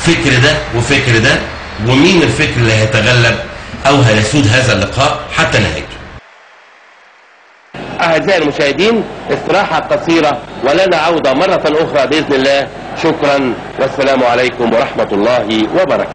فكر ده وفكر ده ومين الفكر اللي هيتغلب او هيسود هذا اللقاء حتى نهايته أعزائي المشاهدين استراحة قصيرة ولنا عودة مرة أخرى بإذن الله شكرا والسلام عليكم ورحمة الله وبركاته